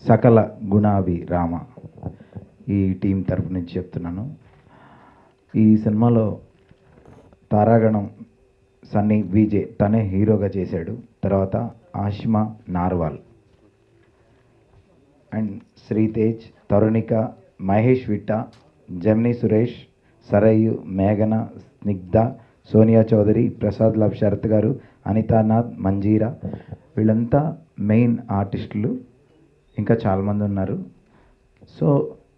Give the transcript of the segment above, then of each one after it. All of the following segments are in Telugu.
సకల గుణాభి రామ ఈ టీం తరపు నుంచి చెప్తున్నాను ఈ సినిమాలో తారాగణం సన్నీ విజే తనే హీరోగా చేశాడు తర్వాత ఆషిమా నార్వాల్ అండ్ శ్రీతేజ్ తరుణిక మహేష్ విట్ట జమిని సురేష్ సరయ్యు మేఘన స్నిగ్ధ సోనియా చౌదరి ప్రసాద్ లవ్ శరత్ గారు అనితానాథ్ మంజీరా వీళ్ళంతా మెయిన్ ఆర్టిస్టులు ఇంకా చాలామంది ఉన్నారు సో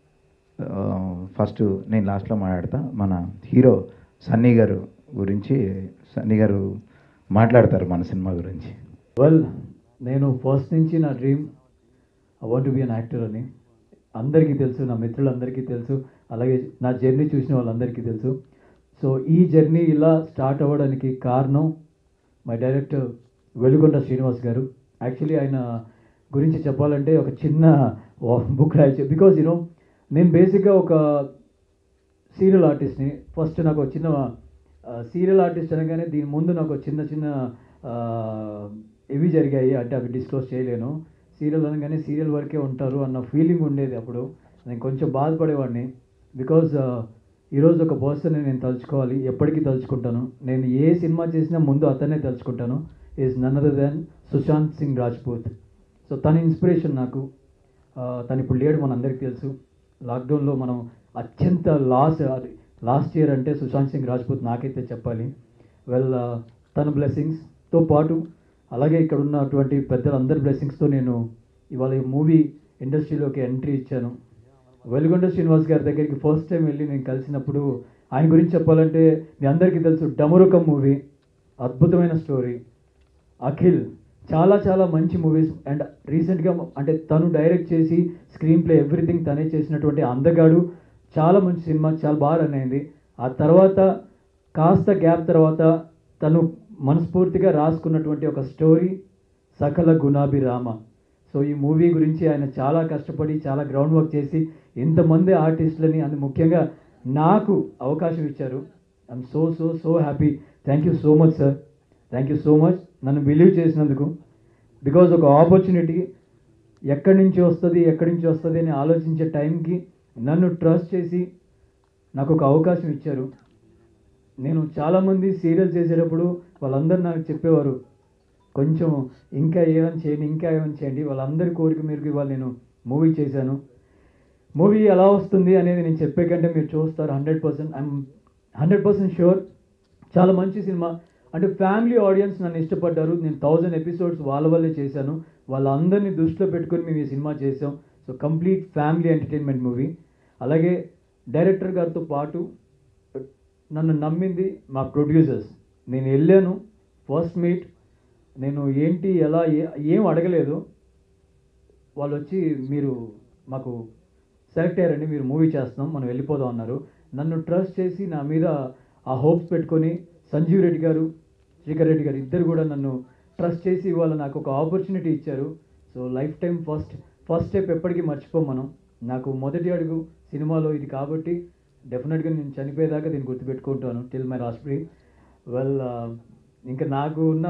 ఫస్ట్ నేను లాస్ట్లో మాట్లాడతా మన హీరో సన్నీ గారు గురించి సన్నీ గారు మాట్లాడతారు మన సినిమా గురించి వెల్ నేను ఫస్ట్ నుంచి నా dream I want to be an actor అని అందరికీ తెలుసు నా మిత్రులందరికీ తెలుసు అలాగే నా జర్నీ చూసిన వాళ్ళందరికీ తెలుసు సో ఈ జర్నీ ఇలా స్టార్ట్ అవ్వడానికి కారణం మై డైరెక్టర్ వెలుగొండ శ్రీనివాస్ గారు యాక్చువల్లీ ఆయన గురించి చెప్పాలంటే ఒక చిన్న బుక్ రాయచ్చు బికాజ్ యూనో నేను బేసిక్గా ఒక సీరియల్ ఆర్టిస్ట్ని ఫస్ట్ నాకు ఒక చిన్న సీరియల్ ఆర్టిస్ట్ అనగానే దీని ముందు నాకు ఒక చిన్న చిన్న ఆ, ఇవి జరిగాయి అంటే అవి డిస్క్లోజ్ చేయలేను సీరియల్ అనగానే సీరియల్ వరకే ఉంటారు అన్న ఫీలింగ్ ఉండేది అప్పుడు నేను కొంచెం బాధపడేవాడిని బికాజ్ ఈరోజు ఒక పర్సన్ నేను తలుచుకోవాలి ఎప్పటికీ తలుచుకుంటాను నేను ఏ సినిమా చేసినా ముందు అతనే తలుచుకుంటాను is none other than Sushant Singh Rajput so తన ఇన్స్పిరేషన్ నాకు ఆ, తను ఇప్పుడు లేడు మనందరికీ తెలుసు లాక్డౌన్లో మనం అత్యంత లాస్ లాస్ట్ ఇయర్ అంటే సుశాంత్ సింగ్ రాజ్పూత్ నాకైతే చెప్పాలి వెల్ తన బ్లెస్సింగ్స్తో పాటు అలాగే ఇక్కడ ఉన్నటువంటి పెద్దలందరి బ్లెస్సింగ్స్తో నేను ఇవాళ ఈ మూవీ ఇండస్ట్రీలోకి ఎంట్రీ ఇచ్చాను వెలుగొండ శ్రీనివాస్ గారి దగ్గరికి ఫస్ట్ టైం వెళ్ళి నేను కలిసినప్పుడు ఆయన గురించి చెప్పాలంటే మీ అందరికీ తెలుసు డమరుకం మూవీ అద్భుతమైన స్టోరీ అఖిల్ చాలా చాలా మంచి మూవీస్ అండ్ రీసెంట్గా అంటే తను డైరెక్ట్ చేసి స్క్రీన్ ప్లే ఎవ్రీథింగ్ తనే చేసినటువంటి అందగాడు చాలా మంచి సినిమా చాలా బాగా రన్ అయింది ఆ తర్వాత కాస్త గ్యాప్ తర్వాత తను మనస్ఫూర్తిగా రాసుకున్నటువంటి ఒక స్టోరీ సకల గుణాభి రామ సో ఈ మూవీ గురించి ఆయన చాలా కష్టపడి చాలా గ్రౌండ్ వర్క్ చేసి ఇంతమంది ఆర్టిస్టులని అందు ముఖ్యంగా నాకు అవకాశం ఇచ్చారు I'm so so so happy thank you so much sir thank you so much నన్ను బిలీవ్ చేసినందుకు బికాజ్ ఒక ఆపర్చునిటీ ఎక్కడి నుంచి వస్తుంది ఎక్కడి నుంచి వస్తుంది అని ఆలోచించే టైంకి నన్ను ట్రస్ట్ చేసి నాకు ఒక అవకాశం ఇచ్చారు నేను చాలామంది సీరియల్ చేసేటప్పుడు వాళ్ళందరూ నాకు చెప్పేవారు కొంచెం ఇంకా ఏమైనా చేయండి ఇంకా ఏమైనా చేయండి వాళ్ళందరి కోరిక మేరకు ఇవాళ నేను మూవీ చేశాను మూవీ ఎలా వస్తుంది అనేది నేను చెప్పే కంటే మీరు చూస్తారు hundred percent I'm hundred percent sure చాలా మంచి సినిమా అంటే ఫ్యామిలీ ఆడియన్స్ నన్ను ఇష్టపడ్డారు నేను థౌజండ్ ఎపిసోడ్స్ వాళ్ళ వల్లే చేశాను వాళ్ళందరినీ దృష్టిలో పెట్టుకొని మేము ఈ సినిమా చేసాం so complete family entertainment movie అలాగే డైరెక్టర్ గారితో పాటు నన్ను నమ్మింది మా ప్రొడ్యూసర్స్ నేను వెళ్ళాను ఫస్ట్ మీట్ నేను ఏంటి ఎలా ఏ- ఏం అడగలేదు వాళ్ళు వచ్చి మీరు మాకు సెలెక్ట్ అయ్యారండి మీరు మూవీ చేస్తున్నాం మనం వెళ్ళిపోదాం అన్నారు నన్ను ట్రస్ట్ చేసి నా మీద ఆ హోప్స్ పెట్టుకొని సంజీవ్ రెడ్డి గారు శ్రీకర్ రెడ్డి గారు ఇద్దరు కూడా నన్ను ట్రస్ట్ చేసి ఇవాళ నాకు ఒక ఆపర్చునిటీ ఇచ్చారు so lifetime first first step ఎప్పటికీ మర్చిపోం మనం నాకు మొదటి అడుగు సినిమాలో ఇది కాబట్టి డెఫినెట్గా నేను చనిపోయేదాకా దీన్ని గుర్తుపెట్టుకుంటాను till my last breath well ఇంకా నాకు ఉన్న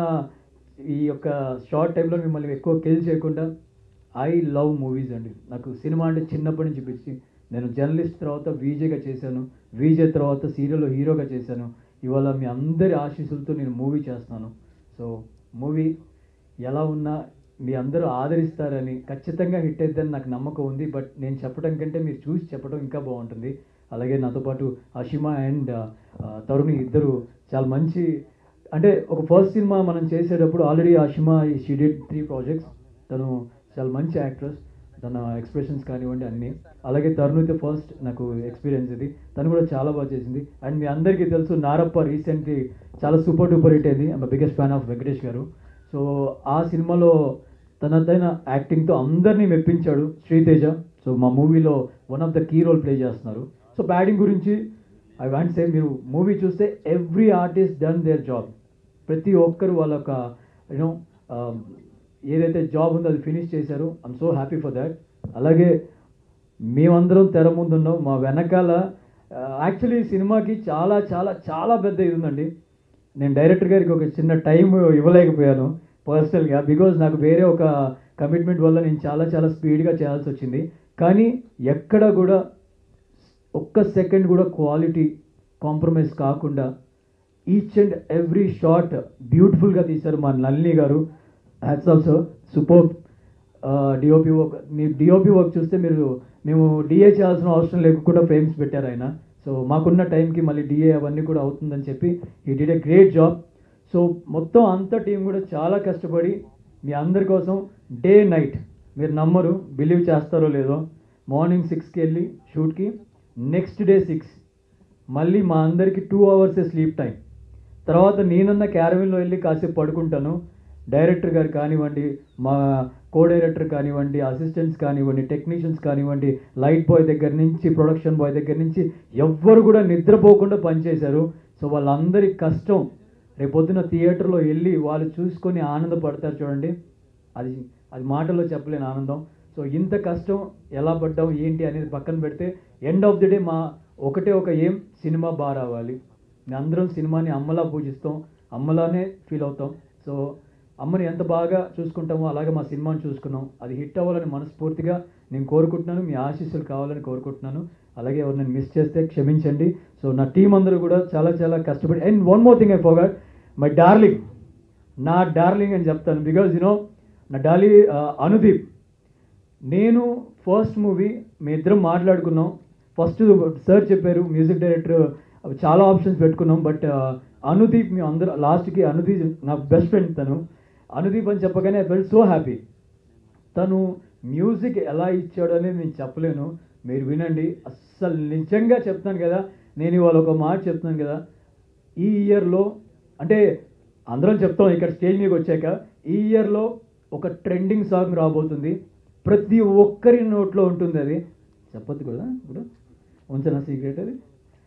ఈ యొక్క షార్ట్ టైంలో మిమ్మల్ని ఎక్కువ కిల్ చేయకుండా ఐ లవ్ మూవీస్ అండి నాకు సినిమా అంటే చిన్నప్పటి నుంచి పిచ్చి నేను జర్నలిస్ట్ తర్వాత వీజేగా చేశాను వీజే తర్వాత సీరియల్లో హీరోగా చేశాను ఇవాళ మీ అందరి ఆశీస్సులతో నేను మూవీ చేస్తున్నాను సో మూవీ ఎలా ఉన్నా మీ అందరూ ఆదరిస్తారని ఖచ్చితంగా హిట్ అయిద్దని నాకు నమ్మకం ఉంది బట్ నేను చెప్పడం కంటే మీరు చూసి చెప్పడం ఇంకా బాగుంటుంది అలాగే నాతో పాటు అషిమా అండ్ తరుణి ఇద్దరు చాలా మంచి అంటే ఒక ఫస్ట్ సినిమా మనం చేసేటప్పుడు already Ashima she did three projects తను చాలా మంచి యాక్ట్రెస్ తన ఎక్స్ప్రెషన్స్ కానివ్వండి అన్నీ అలాగే తరుణితో ఫస్ట్ నాకు ఎక్స్పీరియన్స్ ఇది తను కూడా చాలా బాగా చేసింది అండ్ మీ అందరికీ తెలుసు నారప్ప రీసెంట్లీ చాలా సూపర్ డూపర్ హిట్ అయింది I'm biggest fan of Venkatesh గారు సో ఆ సినిమాలో తనదైన యాక్టింగ్తో అందరినీ మెప్పించాడు శ్రీతేజ సో మా మూవీలో one of the key role play చేస్తున్నారు సో బ్యాటింగ్ గురించి ఐ వాంట్ సే మీరు మూవీ చూస్తే every artist done their job ప్రతి ఒక్కరు వాళ్ళ ఒక యూనో ఏదైతే జాబ్ ఉందో అది ఫినిష్ చేశారు I'm so happy for that అలాగే మేమందరం తెర ముందు ఉన్నాం మా వెనకాల యాక్చువల్లీ సినిమాకి చాలా చాలా చాలా పెద్ద ఇది ఉందండి నేను డైరెక్టర్ గారికి ఒక చిన్న టైం ఇవ్వలేకపోయాను పర్సనల్గా బికాజ్ నాకు వేరే ఒక కమిట్మెంట్ వల్ల నేను చాలా చాలా స్పీడ్గా చేయాల్సి వచ్చింది కానీ ఎక్కడ కూడా ఒక్క సెకండ్ కూడా క్వాలిటీ కాంప్రమైజ్ కాకుండా ఈచ్ అండ్ ఎవ్రీ షాట్ బ్యూటిఫుల్గా తీశారు మా నల్ని గారు hats also super DOP work మీ డిఓపి వర్క్ చూస్తే మీరు మేము డిఏ చేయాల్సిన అవసరం లేకుండా ఫ్రేమ్స్ పెట్టారు ఆయన సో మాకున్న టైంకి మళ్ళీ డిఏ అవన్నీ కూడా అవుతుందని చెప్పి ఈ did a great job so మొత్తం అంత టీం కూడా చాలా కష్టపడి మీ అందరి కోసం డే నైట్ మీరు నమ్మరు బిలీవ్ చేస్తారో లేదో మార్నింగ్ సిక్స్కి వెళ్ళి షూట్కి నెక్స్ట్ డే సిక్స్ మళ్ళీ మా అందరికి టూ అవర్సే స్లీప్ టైం తర్వాత నేనన్న క్యారవిన్లో వెళ్ళి కాసేపు పడుకుంటాను డైరెక్టర్ గారు కానివ్వండి మా కో డైరెక్టర్ కానివ్వండి అసిస్టెంట్స్ కానివ్వండి టెక్నీషియన్స్ కానివ్వండి లైట్ బాయ్ దగ్గర నుంచి ప్రొడక్షన్ బాయ్ దగ్గర నుంచి ఎవ్వరు కూడా నిద్రపోకుండా పనిచేశారు సో వాళ్ళందరి కష్టం రేపొద్దున థియేటర్లో వెళ్ళి వాళ్ళు చూసుకొని ఆనందపడతారు చూడండి అది అది మాటల్లో చెప్పలేని ఆనందం సో ఇంత కష్టం ఎలా పడ్డాం ఏంటి అనేది పక్కన పెడితే ఎండ్ ఆఫ్ ది డే మా ఒకటే ఒక ఏం సినిమా బాగా రావాలి మేము అందరం సినిమాని అమ్మలా పూజిస్తాం అమ్మలానే ఫీల్ అవుతాం సో అమ్మని ఎంత బాగా చూసుకుంటామో అలాగే మా సినిమాని చూసుకున్నాం అది హిట్ అవ్వాలని మనస్ఫూర్తిగా నేను కోరుకుంటున్నాను మీ ఆశీస్సులు కావాలని కోరుకుంటున్నాను అలాగే ఎవరు నేను మిస్ చేస్తే క్షమించండి సో నా టీం అందరూ కూడా చాలా చాలా కష్టపడి and one more thing I forgot my darling నా డార్లింగ్ అని చెప్తాను బికాజ్ యూనో నా డార్లీ అనుదీప్ నేను ఫస్ట్ మూవీ మీ ఇద్దరం మాట్లాడుకున్నాం ఫస్ట్ సార్ చెప్పారు మ్యూజిక్ డైరెక్టర్ చాలా ఆప్షన్స్ పెట్టుకున్నాం బట్ అనుదీప్ మేము అందరూ లాస్ట్కి అనుదీప్ నా బెస్ట్ ఫ్రెండ్ తను అనుదీప్ అని చెప్పగానే ఐ ఫెల్ సో హ్యాపీ తను మ్యూజిక్ ఎలా ఇచ్చాడు అనేది నేను చెప్పలేను మీరు వినండి అస్సలు నిజంగా చెప్తాను కదా నేను ఇవాళ ఒక మాట చెప్తున్నాను కదా ఈ ఇయర్లో అంటే అందరం చెప్తాం ఇక్కడ స్టేజ్ మీదకి వచ్చాక ఈ ఇయర్లో ఒక ట్రెండింగ్ సాంగ్ రాబోతుంది ప్రతి ఒక్కరి నోట్లో ఉంటుంది అది చెప్పొద్దు కదా ఇప్పుడు ఉంచనా సీక్రెట్ అది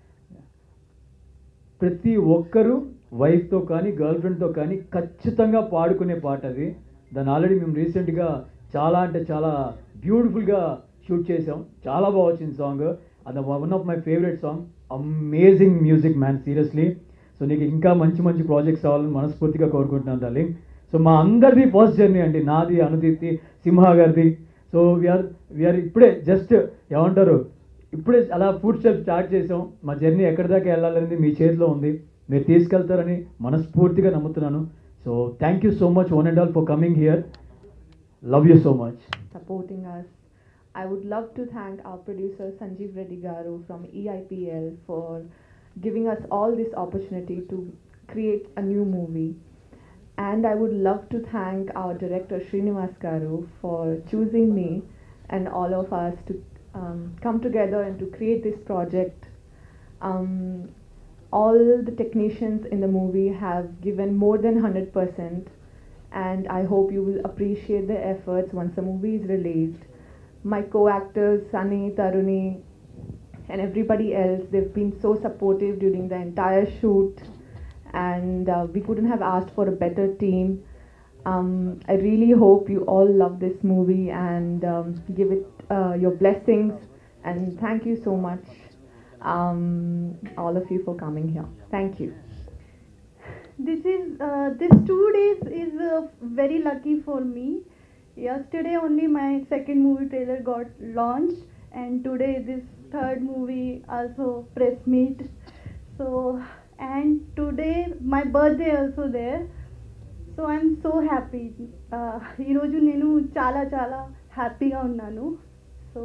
ప్రతి ఒక్కరు వైఫ్తో కానీ గర్ల్ ఫ్రెండ్తో కానీ ఖచ్చితంగా పాడుకునే పాట అది దాన్ని ఆల్రెడీ మేము రీసెంట్గా చాలా అంటే చాలా బ్యూటిఫుల్గా షూట్ చేసాం చాలా బాగా వచ్చింది సాంగ్ అది one of my favourite song amazing music man seriously so నీకు ఇంకా మంచి మంచి ప్రాజెక్ట్స్ రావాలని మనస్ఫూర్తిగా కోరుకుంటున్నాను డార్లింగ్ సో మా అందరిది ఫస్ట్ జర్నీ అండి నాది అనుదీప్తి సింహ గారిది సో వీఆర్ వీఆర్ ఇప్పుడే జస్ట్ ఏమంటారు ఇప్పుడే అలా ఫుడ్ స్టెప్ స్టార్ట్ చేసాం మా జర్నీ ఎక్కడి దాకా వెళ్ళాలనేది మీ చేతిలో ఉంది మీరు తీసుకెళ్తారని మనస్ఫూర్తిగా నమ్ముతున్నాను so thank you so much one and all for coming here love you so much supporting us. I would love to thank our producer Sanjeev Reddy Garu from EIPL for giving us all this opportunity to create a new movie. And I would love to thank our director Srinivas Garu for choosing me and all of us to um, come together and to create this project. Um, all the technicians in the movie have given more than 100% and I hope you will appreciate their efforts once the movie is released. My co-actors Sunny, Taruni, and everybody else, they've been so supportive during the entire shoot, and uh, we couldn't have asked for a better team. Um, I really hope you all love this movie and um, give it uh, your blessings. And thank you so much, um, all of you, for coming here. Thank you. this is uh, this two days is uh, very lucky for me yesterday only my second movie trailer got launched and today this third movie also press meet so and today my birthday also there so I'm so happy ఈరోజు నేను చాలా చాలా హ్యాపీగా ఉన్నాను సో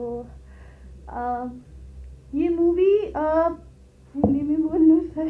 ఈ మూవీ हिंदी में बोल लो सर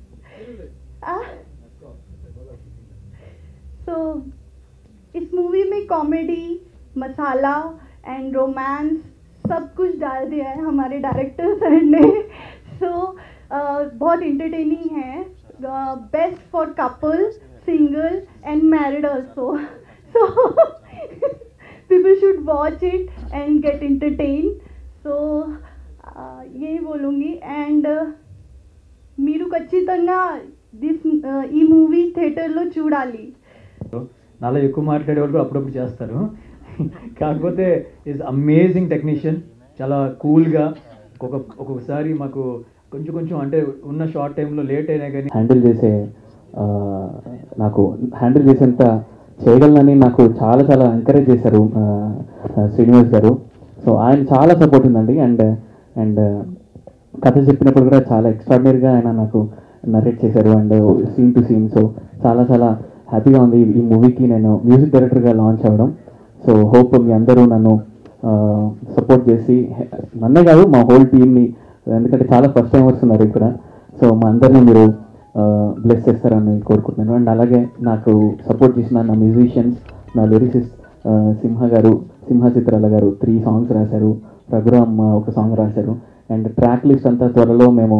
सो इस मूवी में कॉमेडी मसाला एंड रोमांस सब कुछ डाल दिया है हमारे डायरेक्टर सर ने सो बहुत इंटरटेनिंग है best for couple single and married also so people should watch it and get entertained so uh, यही बोलूँगी एंड మీరు ఖచ్చితంగా దిస్ ఈ మూవీ థియేటర్లో చూడాలి నాలో ఎక్కువ మాట్లాడే వాళ్ళు కూడా అప్పుడప్పుడు చేస్తారు కాకపోతే ఈజ్ అమేజింగ్ టెక్నీషియన్ చాలా కూల్గా ఒక్కొక్క ఒక్కొక్కసారి మాకు కొంచెం కొంచెం అంటే ఉన్న షార్ట్ టైంలో లేట్ అయినా కానీ హ్యాండిల్ చేసే ఆ, నాకు హ్యాండిల్ చేసేంత చేయగలనని నాకు చాలా చాలా ఎంకరేజ్ చేశారు ఆ, ఆ, శ్రీనివాస్ గారు సో ఆయన చాలా సపోర్ట్ ఉందండి అండ్ అండ్ కథ చెప్పినప్పుడు కూడా చాలా ఎక్స్ట్రాడినరీగా ఆయన నాకు నరేట్ చేశారు and scene to scene so చాలా చాలా హ్యాపీగా ఉంది ఈ మూవీకి నేను మ్యూజిక్ డైరెక్టర్గా లాంచ్ అవ్వడం సో హోప్ మీ అందరూ నన్ను సపోర్ట్ చేసి నన్నే కాదు మా హోల్ టీమ్ని ఎందుకంటే చాలా ఫస్ట్ టైం వస్తున్నారు ఇక్కడ సో మా అందరినీ మీరు బ్లెస్ చేస్తారని కోరుకుంటున్నాను అండ్ అలాగే నాకు సపోర్ట్ చేసిన నా మ్యూజిషియన్స్ నా లిరిసిస్ట్ సింహ గారు సింహ చిత్రాల గారు త్రీ సాంగ్స్ రాశారు రఘురామ్ ఆ, ఒక సాంగ్ రాశారు అండ్ ట్రాక్ లిస్ట్ అంతా త్వరలో మేము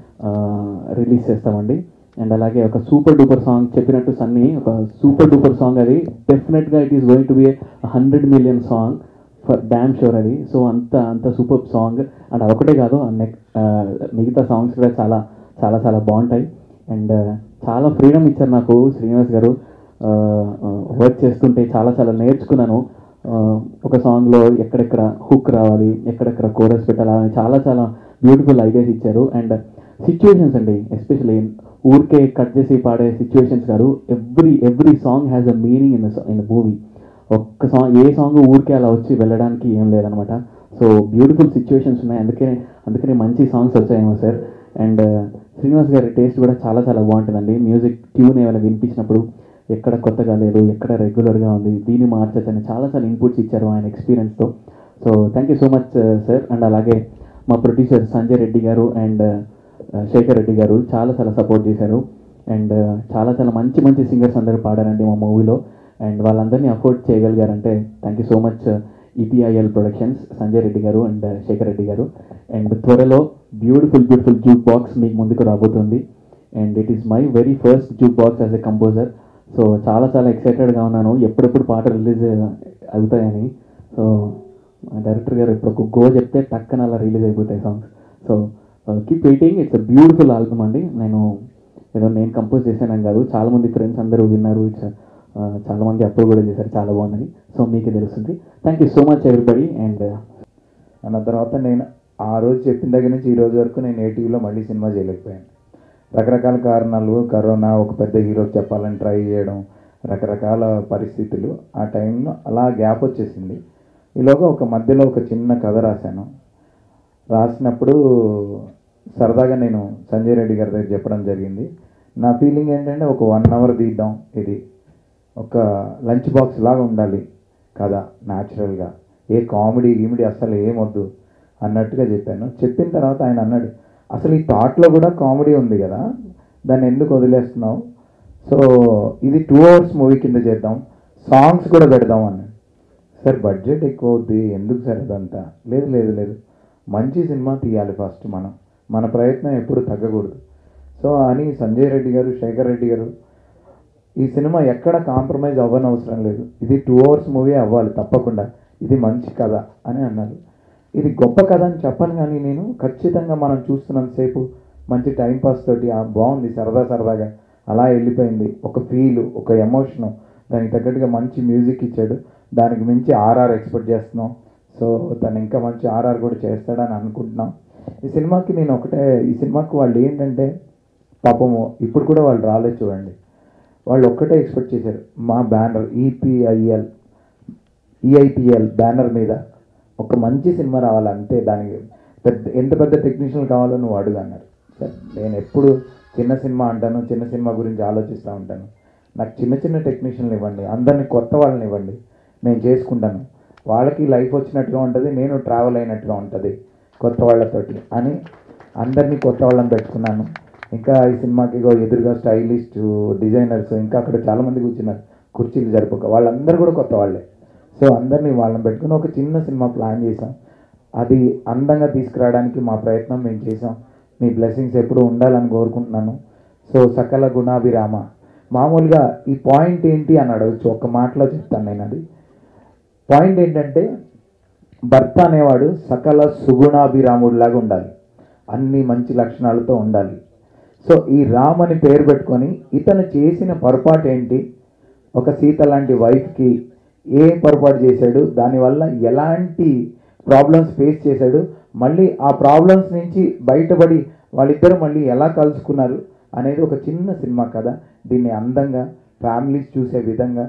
రిలీజ్ చేస్తామండి అండ్ అలాగే ఒక సూపర్ డూపర్ సాంగ్ చెప్పినట్టు సన్నీ ఒక సూపర్ డూపర్ సాంగ్ అది డెఫినెట్గా it is going to be hundred million song for damn sure అది సో అంత అంత సూపర్ సాంగ్ అండ్ అదొకటే కాదు నెక్ మిగతా సాంగ్స్ కూడా చాలా చాలా చాలా బాగుంటాయి అండ్ చాలా ఫ్రీడమ్ ఇచ్చారు నాకు శ్రీనివాస్ గారు వర్క్ చేస్తుంటే చాలా చాలా నేర్చుకున్నాను ఆ, ఒక సాంగ్లో ఎక్కడెక్కడ హుక్ రావాలి ఎక్కడెక్కడ కోరస్ పెట్టాలి అని చాలా చాలా బ్యూటిఫుల్ ఐడియాస్ ఇచ్చారు అండ్ సిచ్యువేషన్స్ అండి ఎస్పెషల్లీ ఊరికే కట్ చేసి పాడే సిచ్యువేషన్స్ కాదు every every song has a meaning in in the movie ఒక్క సాంగ్ ఏ సాంగ్ ఊరికే అలా వచ్చి వెళ్ళడానికి ఏం లేదనమాట సో బ్యూటిఫుల్ సిచ్యువేషన్స్ ఉన్నాయి అందుకే అందుకనే మంచి సాంగ్స్ వచ్చాయేమో సార్ అండ్ శ్రీనివాస్ గారి టేస్ట్ కూడా చాలా చాలా బాగుంటుందండి మ్యూజిక్ ట్యూన్ ఏమైనా వినిపించినప్పుడు ఎక్కడ కొత్తగా లేదు ఎక్కడ రెగ్యులర్గా ఉంది దీన్ని మార్చచ్చని చాలా చాలా ఇన్పుట్స్ ఇచ్చారు ఆయన ఎక్స్పీరియన్స్తో so thank you so much sir and అలాగే మా ప్రొడ్యూసర్ సంజయ్ రెడ్డి గారు అండ్ శేఖర్ రెడ్డి గారు చాలా చాలా సపోర్ట్ చేశారు అండ్ చాలా చాలా మంచి మంచి సింగర్స్ అందరూ పాడారండి మా మూవీలో అండ్ వాళ్ళందరినీ అఫోర్డ్ చేయగలిగారంటే thank you so much E P I L productions Sanjay Reddy గారు అండ్ శేఖర్ రెడ్డి గారు అండ్ త్వరలో బ్యూటిఫుల్ బ్యూటిఫుల్ జూక్ బాక్స్ మీకు ముందుకు రాబోతుంది and it is my very first jukebox as a composer so చాలా చాలా ఎక్సైటెడ్గా ఉన్నాను ఎప్పుడెప్పుడు పాట రిలీజ్ అవుతాయని సో డైరెక్టర్ గారు ఇప్పుడు ఒక గో చెప్తే టక్కన అలా రిలీజ్ అయిపోతాయి songs so keep waiting it's a beautiful album అండి నేను ఏదో నేను కంపోజ్ చేశానని కాదు చాలా మంది ఫ్రెండ్స్ అందరూ విన్నారు ఇట్స్ చాలా మంది అప్రూవ్ కూడా చేశారు చాలా బాగుందని సో మీకే తెలుస్తుంది thank you so much everybody and అన్న తర్వాత నేను ఆ రోజు చెప్పిన దగ్గర నుంచి ఈ రోజు వరకు నేను ఏటీవీలో మళ్ళీ సినిమా చేయలేకపోయాను రకరకాల కారణాలు కరోనా ఒక పెద్ద హీరోకి చెప్పాలని ట్రై చేయడం రకరకాల పరిస్థితులు ఆ టైంలో అలా గ్యాప్ వచ్చేసింది ఈలోగా ఒక మధ్యలో ఒక చిన్న కథ రాశాను రాసినప్పుడు సరదాగా నేను సంజయ్ రెడ్డి గారి దగ్గర చెప్పడం జరిగింది నా ఫీలింగ్ ఏంటంటే ఒక వన్ అవర్ తీద్దాం ఇది ఒక లంచ్ బాక్స్ లాగా ఉండాలి కదా న్యాచురల్గా ఏ కామెడీ గీమిడీ అసలు ఏమొద్దు అన్నట్టుగా చెప్పాను చెప్పిన తర్వాత ఆయన అన్నాడు అసలు ఈ థాట్లో కూడా కామెడీ ఉంది కదా దాన్ని ఎందుకు వదిలేస్తున్నావు సో ఇది టూ అవర్స్ మూవీ కింద చేద్దాం సాంగ్స్ కూడా పెడదాం అన్నాడు సార్ బడ్జెట్ ఎక్కువ అవుద్ది ఎందుకు సార్ అదంతా లేదు లేదు లేదు మంచి సినిమా తీయాలి ఫస్ట్ మనం మన ప్రయత్నం ఎప్పుడు తగ్గకూడదు సో అని సంజయ్ రెడ్డి గారు శేఖర్ రెడ్డి గారు ఈ సినిమా ఎక్కడ కాంప్రమైజ్ అవ్వనవసరం లేదు ఇది టూ అవర్స్ మూవీ అవ్వాలి తప్పకుండా ఇది మంచి కథ అని అన్నారు ఇది గొప్ప కథ అని చెప్పను కానీ నేను ఖచ్చితంగా మనం చూస్తున్నంతసేపు మంచి టైం పాస్ తోటి ఆ బాగుంది సరదా సరదాగా అలా వెళ్ళిపోయింది ఒక ఫీల్ ఒక ఎమోషను దానికి తగ్గట్టుగా మంచి మ్యూజిక్ ఇచ్చాడు దానికి మించి ఆర్ఆర్ ఎక్స్పెక్ట్ చేస్తున్నాం సో తను ఇంకా మంచి ఆర్ఆర్ కూడా చేస్తాడని అనుకుంటున్నాం ఈ సినిమాకి నేను ఒకటే ఈ సినిమాకి వాళ్ళు ఏంటంటే పాపము ఇప్పుడు కూడా వాళ్ళు రాలేదు చూడండి వాళ్ళు ఒక్కటే ఎక్స్పెక్ట్ చేశారు మా బ్యానర్ ఈపీఐఎల్ ఈఐపిఎల్ బ్యానర్ మీద ఒక మంచి సినిమా రావాలి అంతే దానికి పెద్ద ఎంత పెద్ద టెక్నీషియన్ కావాలో నువ్వు అడుగు అన్నారు సరే నేను ఎప్పుడు చిన్న సినిమా అంటాను చిన్న సినిమా గురించి ఆలోచిస్తూ ఉంటాను నాకు చిన్న చిన్న టెక్నీషియన్లు ఇవ్వండి అందరిని కొత్త వాళ్ళని ఇవ్వండి నేను చేసుకుంటాను వాళ్ళకి లైఫ్ వచ్చినట్టుగా ఉంటుంది నేను ట్రావెల్ అయినట్టుగా ఉంటుంది కొత్త వాళ్ళతోటి అని అందరినీ కొత్త వాళ్ళని పెట్టుకున్నాను ఇంకా ఈ సినిమాకి ఇగో ఎదురుగా స్టైలిస్ట్ డిజైనర్స్ ఇంకా అక్కడ చాలామంది కూర్చున్నారు కుర్చీలు జరుపుక వాళ్ళందరూ కూడా కొత్త వాళ్ళే సో అందరినీ వాళ్ళని పెట్టుకుని ఒక చిన్న సినిమా ప్లాన్ చేసాం అది అందంగా తీసుకురావడానికి మా ప్రయత్నం మేము చేసాం మీ బ్లెస్సింగ్స్ ఎప్పుడూ ఉండాలని కోరుకుంటున్నాను సో సకల గుణాభిరామ మామూలుగా ఈ పాయింట్ ఏంటి అని అడగచ్చు ఒక మాటలో చెప్తాను నేను అది పాయింట్ ఏంటంటే భర్త అనేవాడు సకల సుగుణాభిరాముడిలాగా ఉండాలి అన్ని మంచి లక్షణాలతో ఉండాలి సో ఈ రామ్ అని పేరు పెట్టుకొని ఇతను చేసిన పొరపాటు ఏంటి ఒక సీత లాంటి వైఫ్కి ఏ పొరపాటు చేశాడు దానివల్ల ఎలాంటి ప్రాబ్లమ్స్ ఫేస్ చేశాడు మళ్ళీ ఆ ప్రాబ్లమ్స్ నుంచి బయటపడి వాళ్ళిద్దరూ మళ్ళీ ఎలా కలుసుకున్నారు అనేది ఒక చిన్న సినిమా కదా దీన్ని అందంగా ఫ్యామిలీస్ చూసే విధంగా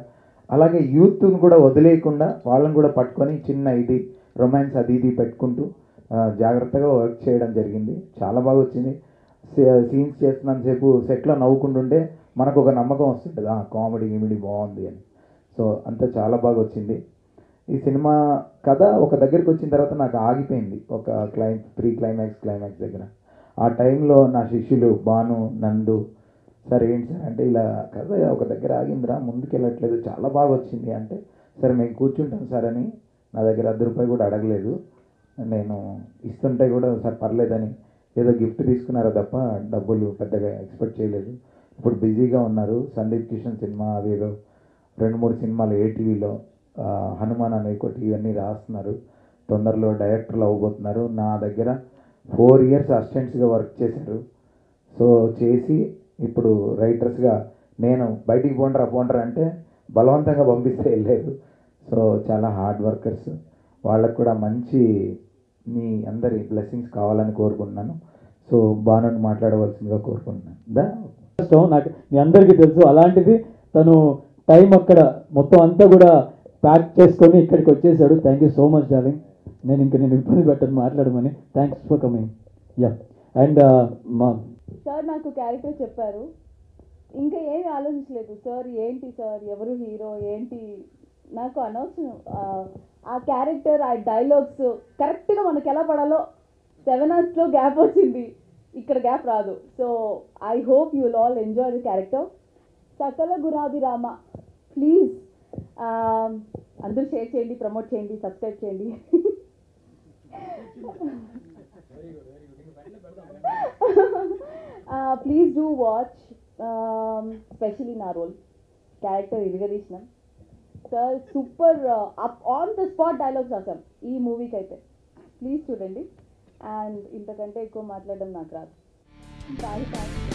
అలాగే యూత్ని కూడా వదిలేయకుండా వాళ్ళని కూడా పట్టుకొని చిన్న ఇది రొమాన్స్ అది ఇది పెట్టుకుంటూ ఆ, జాగ్రత్తగా వర్క్ చేయడం జరిగింది చాలా బాగా వచ్చింది సీన్స్ చేస్తున్నంతసేపు సెట్లో నవ్వుకుంటుంటే మనకు ఒక నమ్మకం వస్తుంటుంది కామెడీ గిమిడీ బాగుంది అని సో అంతా చాలా బాగా వచ్చింది ఈ సినిమా కథ ఒక దగ్గరికి వచ్చిన తర్వాత నాకు ఆగిపోయింది ఒక క్లైమ్ ప్రీ క్లైమాక్స్ క్లైమాక్స్ దగ్గర ఆ టైంలో నా శిష్యులు భాను నందు సార్ ఏంటి సార్ అంటే ఇలా కథ ఒక దగ్గర ఆగిందిరా ముందుకు వెళ్ళట్లేదు చాలా బాగా వచ్చింది అంటే సరే మేము కూర్చుంటాం సార్ అని నా దగ్గర అర్ధ రూపాయి కూడా అడగలేదు నేను ఇస్తుంటే కూడా సార్ పర్లేదని ఏదో గిఫ్ట్ తీసుకున్నారో తప్ప డబ్బులు పెద్దగా ఎక్స్పెక్ట్ చేయలేదు ఇప్పుడు బిజీగా ఉన్నారు సందీప్ కిషన్ సినిమా అవేవో రెండు మూడు సినిమాలు ఏటీవీలో హనుమాన్ అనే ఒకటి ఇవన్నీ రాస్తున్నారు తొందరలో డైరెక్టర్లు అవ్వబోతున్నారు నా దగ్గర ఫోర్ ఇయర్స్ అసిస్టెంట్స్గా వర్క్ చేశారు సో చేసి ఇప్పుడు రైటర్స్గా నేను బయటికి పోండ్రా పోండ్రా అంటే బలవంతంగా పంపిస్తే వెళ్ళలేదు సో చాలా హార్డ్ వర్కర్స్ వాళ్ళకు కూడా మంచి మీ అందరి బ్లెస్సింగ్స్ కావాలని కోరుకుంటున్నాను సో బాను మాట్లాడవలసిందిగా కోరుకుంటున్నాను దా ఇష్టం నాకు మీ అందరికీ తెలుసు అలాంటిది తను టైం అక్కడ మొత్తం అంతా కూడా ప్యాక్ చేసుకొని ఇక్కడికి వచ్చేసాడు thank you so much darling నేను ఇంకా నేను ఇబ్బంది పెట్టను మాట్లాడమని thanks for coming yeah and మా సార్ నాకు క్యారెక్టర్ చెప్పారు ఇంకా ఏమి ఆలోచించలేదు సార్ ఏంటి సార్ ఎవరు హీరో ఏంటి నాకు అనవసరం ఆ, ఆ క్యారెక్టర్ ఆ డైలాగ్స్ కరెక్ట్గా మనకు ఎలా పడాలో సెవెన్ అవర్స్లో గ్యాప్ వచ్చింది ఇక్కడ గ్యాప్ రాదు so I hope you will all enjoy the character Sakala Gunabhirama please అందరూ షేర్ చేయండి ప్రమోట్ చేయండి సబ్స్క్రైబ్ చేయండి ప్లీజ్ డూ వాచ్ స్పెషలీ నా రోల్ క్యారెక్టర్ ఇరగదీసినాం sir super up on the spot dialogues రాసాం ఈ మూవీకి అయితే ప్లీజ్ చూడండి అండ్ ఇంతకంటే ఎక్కువ మాట్లాడడం నాకు రాదు బాయ్ సార్